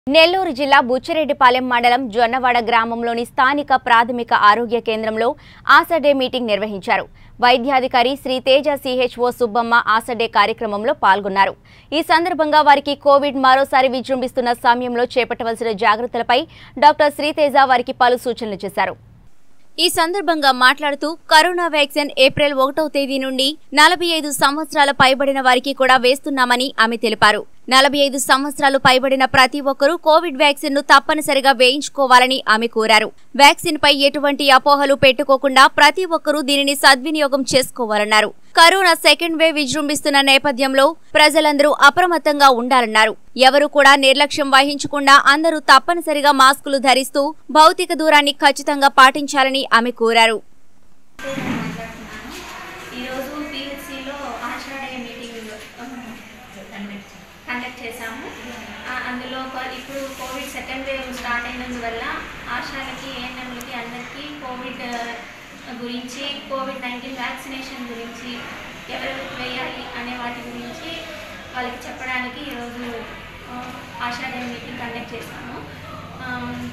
నెల్లూరు జిల్లా బుచ్చిరెడ్డిపాలెం మండలం జొన్నవాడ గ్రామంలోని స్థానిక ప్రాథమిక ఆరోగ్య కేంద్రంలో ఆసడే మీటింగ్ నిర్వహించారు వైద్యాధికారి శ్రీ తేజ సిహెచ్ఓ సుబ్బమ్మ ఆసడే కార్యక్రమంలో పాల్గొన్నారు ఈ సందర్భంగా వారికి కోవిడ్ మరోసారి విజృంభిస్తున్న సమయంలో చేపట్టవలసిన జాగ్రత్తలపై డాక్టర్ శ్రీతేజ వారికి పలు సూచనలు చేశారు ఈ సందర్భంగా మాట్లాడుతూ కరోనా వ్యాక్సిన్ ఏప్రిల్ ఒకటవ తేదీ నుండి నలభై ఐదు సంవత్సరాల పైబడిన వారికి కూడా వేస్తున్నామని ఆమె తెలిపారు నలభై ఐదు సంవత్సరాలు పైబడిన ప్రతి ఒక్కరూ కోవిడ్ వ్యాక్సిన్ ను తప్పనిసరిగా వేయించుకోవాలని ఆమె కోరారు వ్యాక్సిన్ పై ఎటువంటి అపోహలు పెట్టుకోకుండా ప్రతి ఒక్కరూ దీనిని సద్వినియోగం చేసుకోవాలన్నారు కరోనా సెకండ్ వేవ్ విజృంభిస్తున్న నేపథ్యంలో ప్రజలందరూ అప్రమత్తంగా ఉండాలన్నారు ఎవరు కూడా నిర్లక్ష్యం వహించకుండా అందరూ తప్పనిసరిగా మాస్కులు ధరిస్తూ భౌతిక దూరాన్ని ఖచ్చితంగా పాటించాలని ఆమె కోరారు నేను మాట్లాడుతున్నాను ఈరోజు పిహెచ్సిలో ఆషాఢ మీటింగ్ కండక్ట్ చేశాము ఆ, అందులో కొ- ఇప్పుడు కోవిడ్ సెకండ్ వేవ్ స్టార్ట్ అయినందువల్ల ఆశాలకి ఏఎన్ఎంలకి అందరికీ కోవిడ్ ఆ, గురించి కోవిడ్ నైన్టీన్ వ్యాక్సినేషన్ గురించి ఎవరెవరికి వేయాలి అనే వాటి గురించి వాళ్ళకి చెప్పడానికి ఈరోజు ఆ, ఆషాఢ మీటింగ్ కండక్ట్ చేశాము ఆమ్,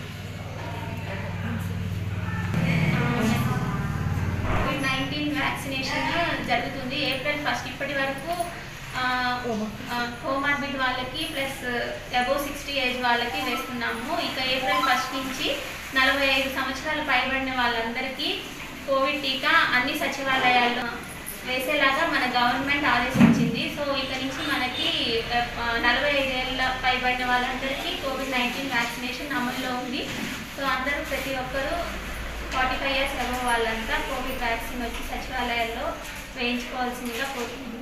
కోవిడ్ నైన్టీన్ వ్యాక్సినేషన్ జరుగుతుంది ఏప్రిల్ ఫస్ట్ ఇప్పటి వరకు కోమార్బిడ్ వాళ్ళకి ప్లస్ అబోవ్ సిక్స్టీ ఏజ్ వాళ్ళకి వేస్తున్నాము ఇక ఏప్రిల్ ఫస్ట్ నుంచి నలభై ఐదు సంవత్సరాలు పైబడిన వాళ్ళందరికీ కోవిడ్ టీకా అన్ని సచివాలయాల్లో వేసేలాగా మన గవర్నమెంట్ ఆదేశించింది సో ఇక నుంచి మనకి ఆ, నలభై ఐదేళ్ళ పైబడిన వాళ్ళందరికీ కోవిడ్ నైన్టీన్ వ్యాక్సినేషన్ అమల్లో ఉంది సో అందరూ ప్రతి ఒక్కరూ ఫార్టీ ఫైవ్ ఇయర్స్ అబవ్ వాళ్ళంతా కోవిడ్ వ్యాక్సిన్ వచ్చి సచివాలయాల్లో వేయించుకోవాల్సిందిగా కోరుకుంటున్నాను